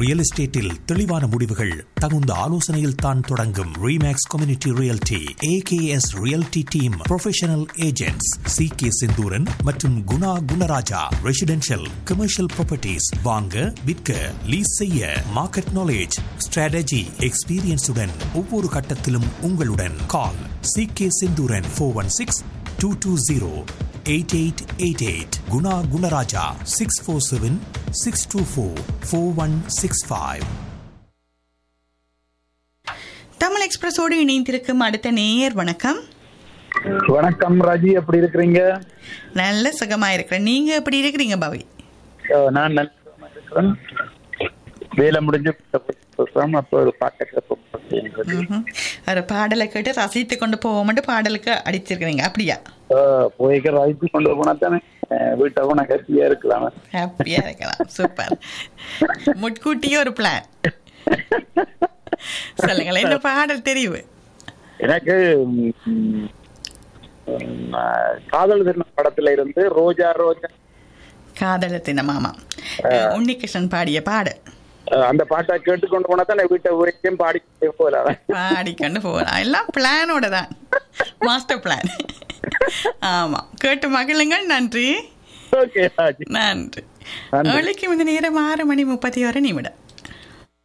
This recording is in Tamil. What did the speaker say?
ரியல் எஸ்டேட்டில் தெளிவான முடிவுகள் தகுந்த ஆலோசனையில் தான் தொடங்கும் Remax community realty AKS realty team professional agents C K Senthooran மற்றும் Guna Gunaraja residential commercial properties வாங்க விற்க லீஸ் செய்ய மார்க்கெட் நாலேஜ் ஸ்ட்ராட்டஜி எக்ஸ்பீரியன்ஸுடன் ஒவ்வொரு கட்டத்திலும் உங்களுடன் call C K Senthooran four one six two two zero eight eight eight eight Guna Gunaraja six four seven six two four four one six five Tamil எக்ஸ்பிரஸோடு இணைந்திருக்கும் அடுத்த நேயர் வணக்கம் வணக்கம் ராஜி எப்படி இருக்கிறீங்க நல்ல சுகமா இருக்கிறேன் நீங்க எப்படி இருக்கிறீங்க பவி அஹ் நான் நல்ல சுகமா இருக்கிறேன் வேலை முடிஞ்சு பேசுறோம் அப்போ ஒரு பாட்டை கேட்போம் அப்படின்றது. ம்ஹும். ஒரு பாடலை கேட்டு ரசித்து கொண்டு போவோம்ட்டு பாடலுக்கு அடிச்சிருக்கிறீங்க அப்படியா அஹ் போய்க்க ராஜி கொண்டு போனா தானே அஹ் வீட்டை போனா ஹாப்பியா இருக்கலாம் ஹாப்பியா இருக்கலாம் சூப்பர் முட்கூட்டியே ஒரு பிளான் சொல்லுங்களேன் இந்த பாடல் தெரிவு எனக்கு ம், ம், அஹ், காதல் தினம் படத்துல இருந்து ரோஜா ரோஜா காதல தினமாமா உன்னிகிருஷ்ணன் பாடிய பாடல் அஹ் அந்த பாட்டை கேட்டுக்கொண்டு போனா தானே வீட்டை வரைக்கும் பாடிக்கிட்டே போகலாம் பாடிக்கொண்டு போகலாம் எல்லாம் பிளானோட தான் மாஸ்டர் பிளான் ஆமா கேட்டு மகிழுங்கள் நன்றி ஓகே ராஜி நன்றி நன்றி. நாளைக்கு இந்த நேரம் ஆறு மணி முப்பத்தி ஒரு நிமிடம்